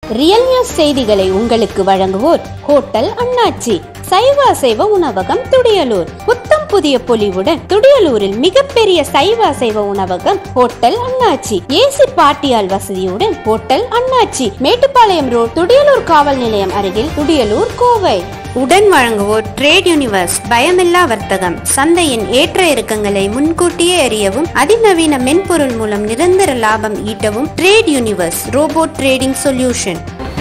real news செய்திகளை உங்களுக்கு வழங்குவோர் ஹோட்டல் அண்ணாச்சி சைவ அசைவ உணவகம் துடியலூர் புத்தம் புதிய பொலிவுடன் துடியலூரில் மிகப்பெரிய சைவ அசைவ உணவகம் ஹோட்டல் அண்ணாச்சி ஏசி பாட்டியால் வசதியுடன் ஹோட்டல் அண்ணாச்சி மேட்டுப்பாளையம் ரோட் துடியலூர் காவல் நிலையம் அருகில் துடியலூர் கோவை உடன் வழங்குவோர் ட்ரேட் யூனிவர்ஸ் பயமில்லா வர்த்தகம் சந்தையின் ஏற்ற இறக்கங்களை முன்கூட்டியே அறியவும் அதிநவீன மென்பொருள் மூலம் நிரந்தர லாபம் ஈட்டவும் trade universe robot trading solution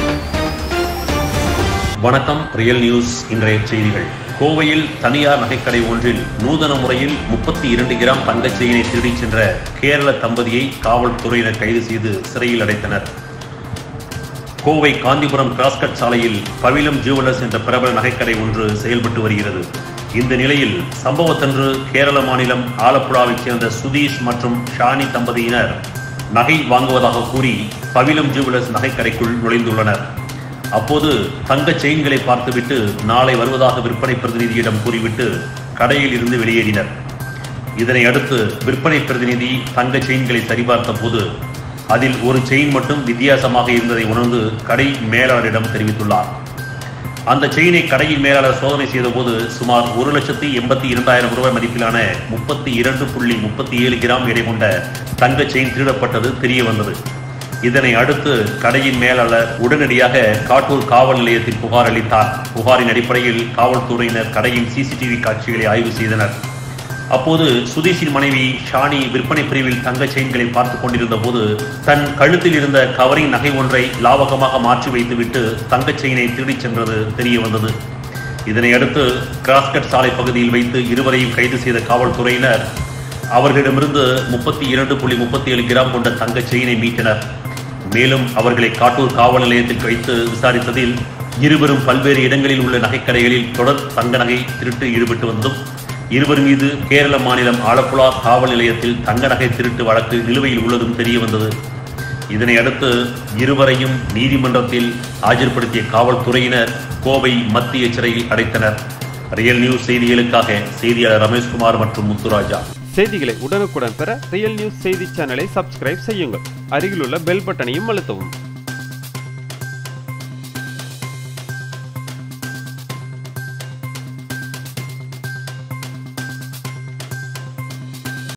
வணக்கம் ரியல் நியூஸ் இன்றைய செய்திகள் கோவையில் தனியார் நகைக்கடை ஒன்றில் நூதன முறையில் முப்பத்தி இரண்டு கிராம் தங்கச் செயினை திருடிச் சென்ற கேரள தம்பதியை காவல்துறையினர் கைது செய்து சிறையில் அடைத்தனர் கோவை காந்திபுரம் கிராஸ்கட் சாலையில் பவிலம் ஜுவல்லர்ஸ் என்ற பிரபல நகைக்கடை ஒன்று செயல்பட்டு வருகிறது இந்த நிலையில் சம்பவத்தன்று கேரள மாநிலம் ஆலப்புழாவைச் சேர்ந்த சுதீஷ் மற்றும் ஷானி தம்பதியினர் நகை வாங்குவதாக கூறி பவிலம் ஜுவல்லர்ஸ் நகைக்கடைக்குள் நுழைந்துள்ளனர் அப்போது தங்க செயின்களை பார்த்துவிட்டு நாளை வருவதாக விற்பனை பிரதிநிதியிடம் கூறிவிட்டு கடையில் இருந்து வெளியேறினர் இதனை அடுத்து விற்பனை பிரதிநிதி தங்க செயின்களை சரிபார்த்த போது அதில் ஒரு செயின் மட்டும் வித்தியாசமாக இருந்ததை உணர்ந்து கடை மேலாளரிடம் தெரிவித்துள்ளார் அந்த செயினை கடையின் மேலாளர் சோதனை செய்தபோது சுமார் ஒரு லட்சத்தி எண்பத்தி இரண்டாயிரம் ரூபாய் மதிப்பிலான முப்பத்தி இரண்டு புள்ளி முப்பத்தி ஏழு கிராம் எடை கொண்ட தங்க செயின் திருடப்பட்டது தெரிய வந்தது இதனை அடுத்து கடையின் மேலாளர் உடனடியாக காட்டூர் காவல் நிலையத்தில் புகார் அளித்தார் புகாரின் அடிப்படையில் காவல்துறையினர் கடையின் சிசிடிவி காட்சிகளை ஆய்வு செய்தனர் அப்போது சுதீஷின் மனைவி ஷானி விற்பனை பிரிவில் தங்க செயின்களை பார்த்துக் கொண்டிருந்த போது தன் கழுத்தில் இருந்த கவரிங் நகை ஒன்றை லாவகமாக மாற்றி வைத்துவிட்டு தங்கச் செயினை திருடிச் சென்றது தெரிய வந்தது இதனை அடுத்து கிராஸ்கட் சாலை பகுதியில் வைத்து இருவரையும் கைது செய்த காவல்துறையினர் அவர்களிடமிருந்து முப்பத்தி இரண்டு புள்ளி முப்பத்தி ஏழு கிராம் கொண்ட தங்கச் செயினை மீட்டனர் மேலும் அவர்களை காட்டூர் காவல் நிலையத்தில் வைத்து விசாரித்ததில் இருவரும் பல்வேறு இடங்களில் உள்ள நகைக்கடைகளில் தொடர் தங்க நகை திருட்டு ஈடுபட்டு வந்ததும் இருவர் மீது கேரள மாநிலம் ஆலப்புழா காவல் நிலையத்தில் தங்க நகை திருட்டு வழக்கு நிலுவையில் உள்ளதும் தெரிய வந்தது இதனை அடுத்து இருவரையும் நீதிமன்றத்தில் ஆஜர்படுத்திய காவல்துறையினர் கோவை மத்திய சிறையில் அடைத்தனர் ரியல் நியூஸ் செய்திகளுக்காக செய்தியாளர் ரமேஷ்குமார் மற்றும் முத்துராஜா செய்திகளை உடனுக்குடன் பெற ரியல் நியூஸ் செய்தி சேனலை சப்ஸ்கிரைப் செய்யுங்கள் அருகிலுள்ள பெல் பட்டனையும் அழுத்தவும்